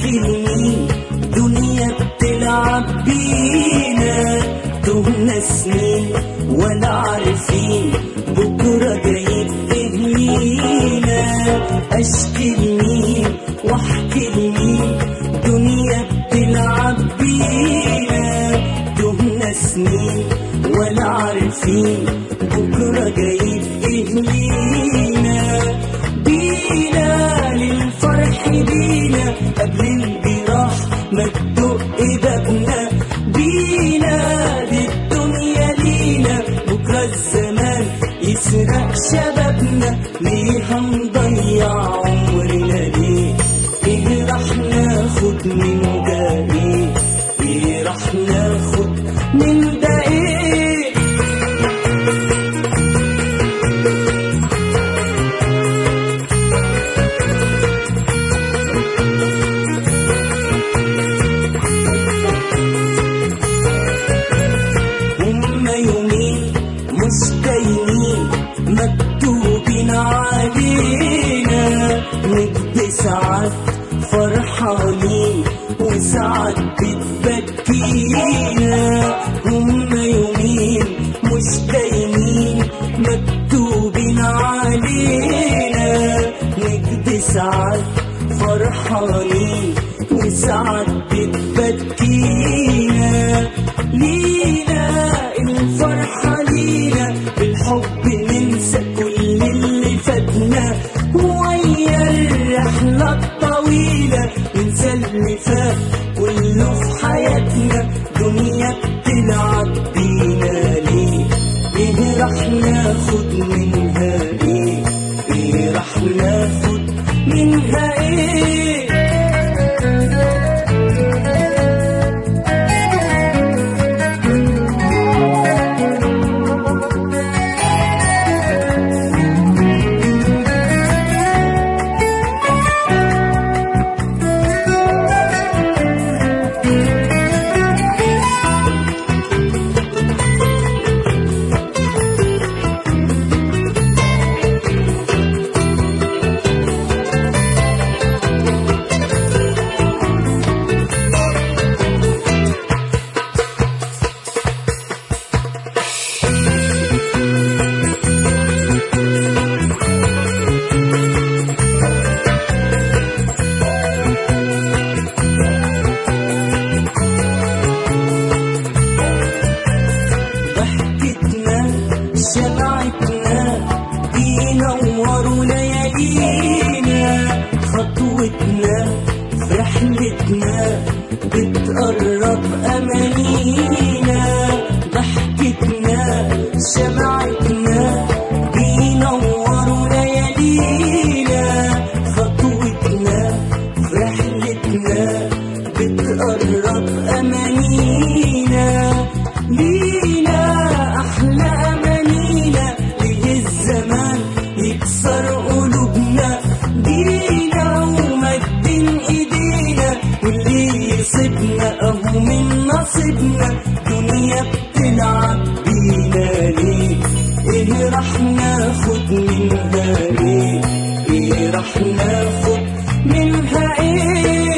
اشكي لمين دنيا بتلعب بينا تهنا سنين ولا عارفين بكرة جايب ايه لينا اشكي لمين واحكي لمين دنيا بتلعب بينا تهنا سنين ولا عارفين بكرة جايب ايه لينا بينا للفرح بينا قبل الجراح ما تدق بابنا بينا دي الدنيا لينا بكرة الزمان يسرق شبابنا ليه هنضيع عمرنا ليه ايه راح ناخد من ده ايه ايه راح ناخد من ده ايه هما يومين مش دايمين مكتوبين علينا نجد ساعات فرحانين وساعات بتبكينا هما يومين مش دايمين مكتوبين علينا نجد ساعات فرحانين وساعات بتبكينا لينا الفرحة لينا بالحب ننسى كل اللي فاتنا ويا الرحلة الطويلة ننسى اللي فات كله في حياتنا دنيا بتلعب بينا ليه ايه راح ناخد منها ايه ايه راح ناخد منها ايه ضحكتنا شمعتنا بينوروا ليالينا خطوتنا في رحلتنا بتقرب أمانينا ضحكتنا شمعتنا بينوروا ليالينا خطوتنا في رحلتنا بتقرب أمانينا لينا أحلى أمانينا ليه الزمان يكسر قلوبنا جينا ومدين إيدينا واللي يصيبنا أهو من نصيبنا دنيا بتلعب بينا ليه إيه راح ناخد منها إيه إيه راح ناخد منها إيه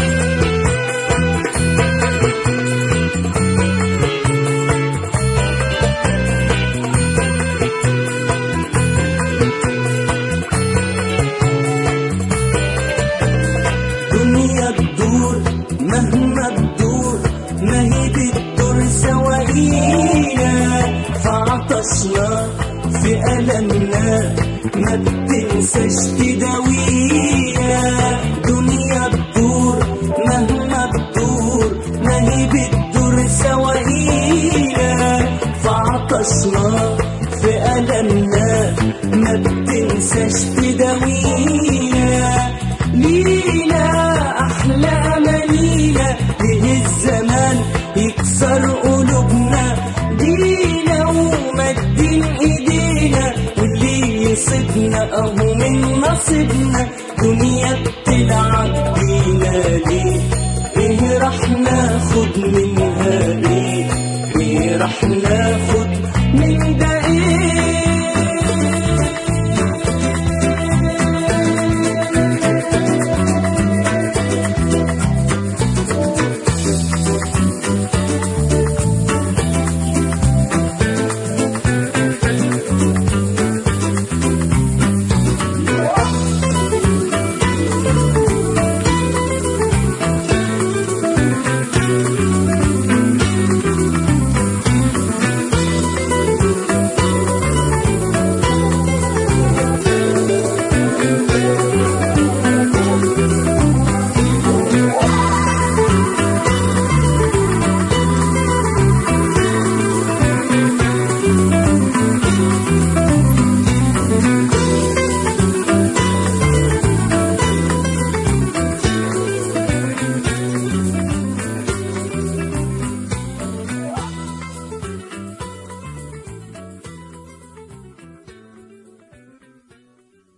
دنيا تدور مهما تدور ما هي بتدور سواقينا فعطشنا في ألمنا ما بتنساش تداوينا دنيا تدور مهما تدور ما هي بتدور سواقينا فعطشنا في ألمنا ما بتنساش تداوينا لينا أحلى أمانينا ليه الزمان يكسر قلوبنا جينا ومدين إيدينا واللي يصيبنا أهو من نصيبنا دنيا بتلعب بينا ليه إيه راح ناخد منها إيه إيه راح ناخد من ده